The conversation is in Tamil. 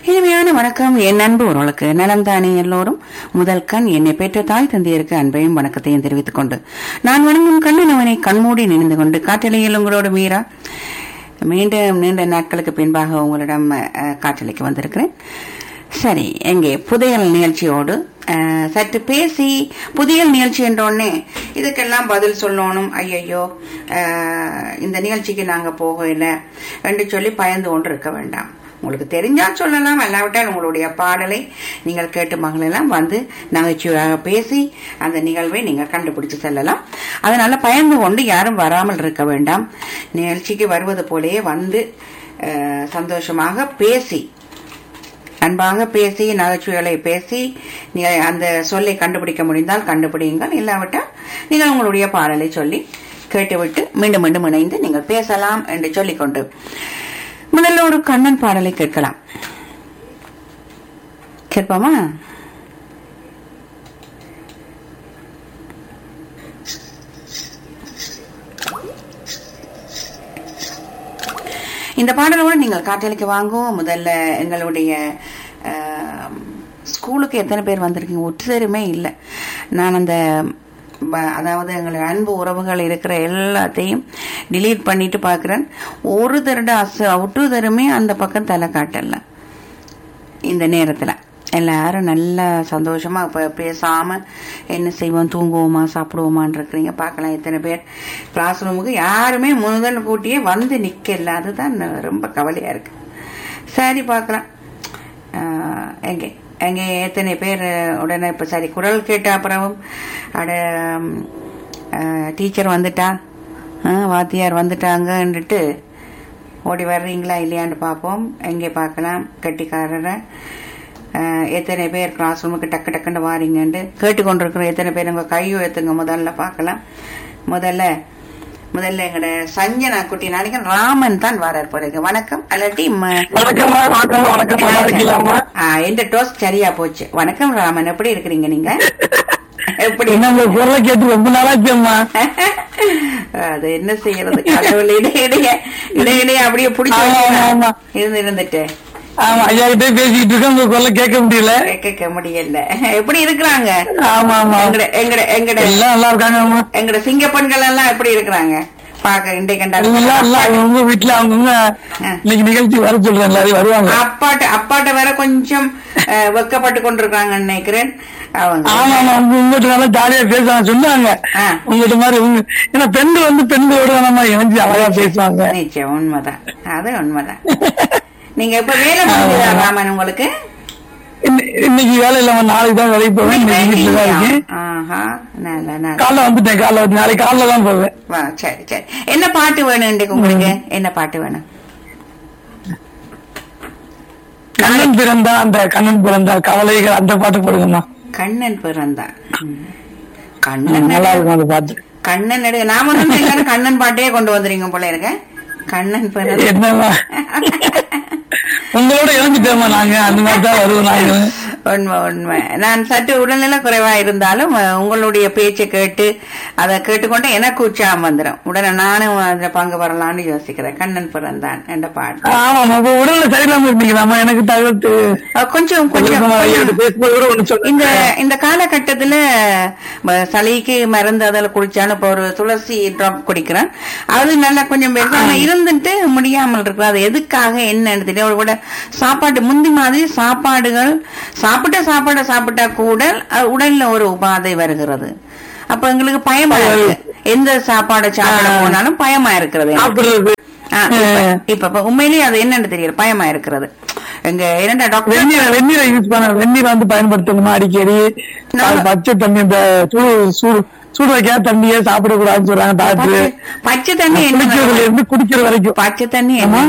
இனிமையான வணக்கம் என் அன்பு உறவுகளுக்கு நலம் தானே எல்லோரும் முதல் கண் என்னை பெற்ற தாய் தந்தையருக்கு அன்பையும் வணக்கத்தையும் தெரிவித்துக் கொண்டு நான் வணங்கும் கண்ணனவனை கண்மூடி நினைந்து கொண்டு காற்றலையில் உங்களோட மீரா மீண்டும் நீண்ட நாட்களுக்கு பின்பாக உங்களிடம் அஹ், காற்றலைக்கு வந்திருக்கிறேன் சரி எங்கே புதையல் நிகழ்ச்சியோடு அஹ், சற்று பேசி புதியல் நிகழ்ச்சி என்ற உடனே இதுக்கெல்லாம் பதில் சொல்லணும் ஐயையோ அஹ், இந்த நிகழ்ச்சிக்கு நாங்க போகல என்று சொல்லி பயந்து கொண்டு இருக்க வேண்டாம் உங்களுக்கு தெரிஞ்சா சொல்லலாம் அல்லாவிட்டால் உங்களுடைய பாடலை நீங்கள் கேட்டு மகளெல்லாம் வந்து நகைச்சுவையாக பேசி அந்த நிகழ்வை நீங்கள் கண்டுபிடிச்சு செல்லலாம் அதனால பயந்து கொண்டு யாரும் வராமல் இருக்க வேண்டாம் நிகழ்ச்சிக்கு வருவது போலயே வந்து அஹ், சந்தோஷமாக பேசி அன்பாக பேசி நகைச்சுவைகளை பேசி நீ- அந்த சொல்லை கண்டுபிடிக்க முடிந்தால் கண்டுபிடியுங்கள் இல்லாவிட்டால் நீங்கள் உங்களுடைய பாடலை சொல்லி கேட்டுவிட்டு மீண்டும் மீண்டும் இணைந்து நீங்கள் பேசலாம் என்று சொல்லிக்கொண்டு முதல்ல ஒரு கண்ணன் பாடலை கேட்கலாம் கேட்போமா இந்த பாடலோடு நீங்கள் காற்றலைக்கு வாங்குவோம் முதல்ல எங்களுடைய ஆம், ஸ்கூலுக்கு எத்தனை பேர் வந்திருக்கீங்க ஒற்றுதருமே இல்லை நான் அந்த ப- அதாவது எங்களுடைய அன்பு உறவுகள் இருக்கிற எல்லாத்தையும் delete பண்ணிட்டு பார்க்குறேன் ஒரு தருட அசு ஒட்டுதருமே அந்த பக்கம் தலை காட்டல இந்த நேரத்தில் எல்லாரும் நல்லா சந்தோஷமா இப்போ பேசாம என்ன செய்வோம் தூங்குவோமா சாப்பிடுவோமான்னு இருக்கிறீங்க பார்க்கலாம் எத்தனை பேர் கிளாஸ் ரூமுக்கு யாருமே முதல் கூட்டியே வந்து நிக்கல அதுதான் ரொம்ப கவலையா இருக்கு சரி பார்க்கலாம் ஆஹ், எங்கே எங்கே எத்தனை பேர் உடனே இப்போ சரி குரல் கேட்ட அப்புறமும் அட டீச்சர் வந்துட்டா ஆ, வாத்தியார் வந்துட்டாங்கன்னுட்டு ஓடி வர்றீங்களா இல்லையான்னு பார்ப்போம் எங்கே பார்க்கலாம் கட்டிக்காரரை அஹ், எத்தனை பேர் கிளாஸ் ரூமுக்கு டக்கு டக்குன்னு வாரீங்கன்ட்டு கேட்டுக்கொண்டிருக்கிற எத்தனை பேர் உங்க கையோ எத்துங்க முதல்ல பார்க்கலாம் முதல்ல முதல்ல எங்கட சஞ்சனா குட்டி நாளைக்கு ராமன் தான் வரார் போறீங்க வணக்கம் அல்லாட்டி ம- வணக்கம்மா வணக்கம் வணக்கம் நல்லா இருக்கீங்களாம்மா ஆ, இந்த டோஸ் சரியா போச்சு வணக்கம் ராமன் எப்படி இருக்கிறீங்க நீங்க எப்படி என்ன உங்க குரலை கேட்டு ரொம்ப நாளாச்சும்மா அது என்ன செய்யறது கடவுள் இடையிடைய இடையிடைய அப்படியே பிடிச்சி ஆமா, ஆமா, ஆமா. இருந்து இருந்துட்டு ஆமா ஐயா கிட்டே பேசிட்டு இருக்கேன் உங்க குரலை கேட்க முடியல கேட்க முடியல எப்படி இருக்கிறாங்க ஆமா ஆமா எங்கட எங்கட எங்கட எல்லாம் நல்லா இருக்காங்கம்மா எங்கட சிங்க பெண்கள் எல்லாம் எப்படி இருக்கிறாங்க பாக்க இண்டை எல்லாம் எல்லாம் கண்டா உங்க வீட்டுல அவங்கவுங்க ஆ. இன்னைக்கு நிகழ்ச்சி வர சொல்றேன் எல்லாரும் வருவாங்க அப்பாட்ட அப்பாட்ட வேற கொஞ்சம் அஹ், வெக்கப்பட்டு கொண்டிருக்காங்கன்னு நினைக்கிறேன் அவங்க ஆமா ஆமா உங்க உங்ககிட்ட நல்லா ஜாலியா பேசுவாங்க சொன்னாங்க ஆ. உங்ககிட்ட மாதிரி உங்க ஏன்னா பெண்கள் வந்து பெண்களோட நம்ம இணைஞ்சு அழகா பேசுவாங்க நிச்சயம் உண்மைதான் அது உண்மைதான் நீங்க இப்ப வேலை முடிஞ்சதா ராமன் உங்களுக்கு இன்னை- இன்னைக்கு வேலை இல்லாம நாளைக்கு தான் வேலைக்கு போவேன் இன்னைக்கு வீட்டுல தான் இருக்கேன் ஆஹா நல்ல நல்ல காலைல வந்துட்டேன் காலைல வந்து நாளைக்கு காலைல தான் போவேன் வா, சரி சரி என்ன பாட்டு வேணும் இன்றைக்கு உங்களுக்கு என்ன பாட்டு வேணும் கண்ணன் பிறந்தா அந்த கண்ணன் பிறந்தா கவலைகள் அந்த பாட்டு போடுங்கம்மா கண்ணன் பிறந்தான் ம். கண்ணன் நல்லா இருக்கும் அந்த பாட்டு கண்ணன் நடு நாம வந்து எல்லாரும் கண்ணன் பாட்டையே கொண்டு வந்துறீங்க போல இருக்க கண்ணன் பிறந்த என்னம்மா உங்களோட இணைஞ்சிட்டோம்மா நாங்க அந்த மாதிரி தான் வருவோம் நாங்க உண்மை உண்மை நான் சற்று உடல்நிலை குறைவா இருந்தாலும் அஹ், உங்களுடைய பேச்சை கேட்டு அதை கேட்டுக்கொண்டு எனக்கு உற்சாகம் வந்துடும் உடனே நானும் அதுல பங்கு வரலாம்னு யோசிக்கிறேன் கண்ணன் பிறந்தான் என்ற பாட்டு ஆமா அப்ப உடல்ல சரியில்லாம இருந்தீங்களாமா எனக்கு தகவத்து அஹ், கொஞ்சம் கொஞ்சம் கொஞ்சம் பேசும்போது கூட ஒண்ணு இந்த சொல்லுங்க இந்த காலகட்டத்துல ம, சளிக்கு மருந்து அதில் குடிச்சாலும் இப்போ ஒரு துளசி ட்ராப் குடிக்கிறேன் அது நல்லா கொஞ்சம் பேச ஆனா இருந்துட்டு முடியாமல் இருக்கு அது எதுக்காக என்னன்னு தெரியல ஒரு கூட சாப்பாடு முந்தி மாதிரி சாப்பாடுகள் சாப்பிட்ட சாப்பாடை சாப்பிட்டா கூட அது உடல்ல ஒரு உபாதை வருகிறது அப்ப எங்களுக்கு பயமா இருக்கு எந்த சாப்பாடை சாப்பிட போனாலும் பயமா இருக்கிறது எனக்கு. சாப்பிடுறது ஆ, இப்ப- இப்ப இப்ப உண்மையிலேயே அது என்னன்னு தெரியல பயமா இருக்கிறது எங்க இரண்டா டாக்டர் வெந்நீரை வெந்நீரை யூஸ் பண்ண வெந்நீரை வந்து பயன்படுத்தணுமா அடிக்கடி நான்- அது பச்சை தண்ணி இந்த சூடு சூடு சூடு வைக்காத தண்ணியே சாப்பிடக்கூடாதுன்னு சொல்றாங்க டாக்டர் பச்சை- பச்சை தண்ணி என்ன குடிக்கிறதுல இருந்து குடிக்கிற வரைக்கும் பச்சை தண்ணி என்ன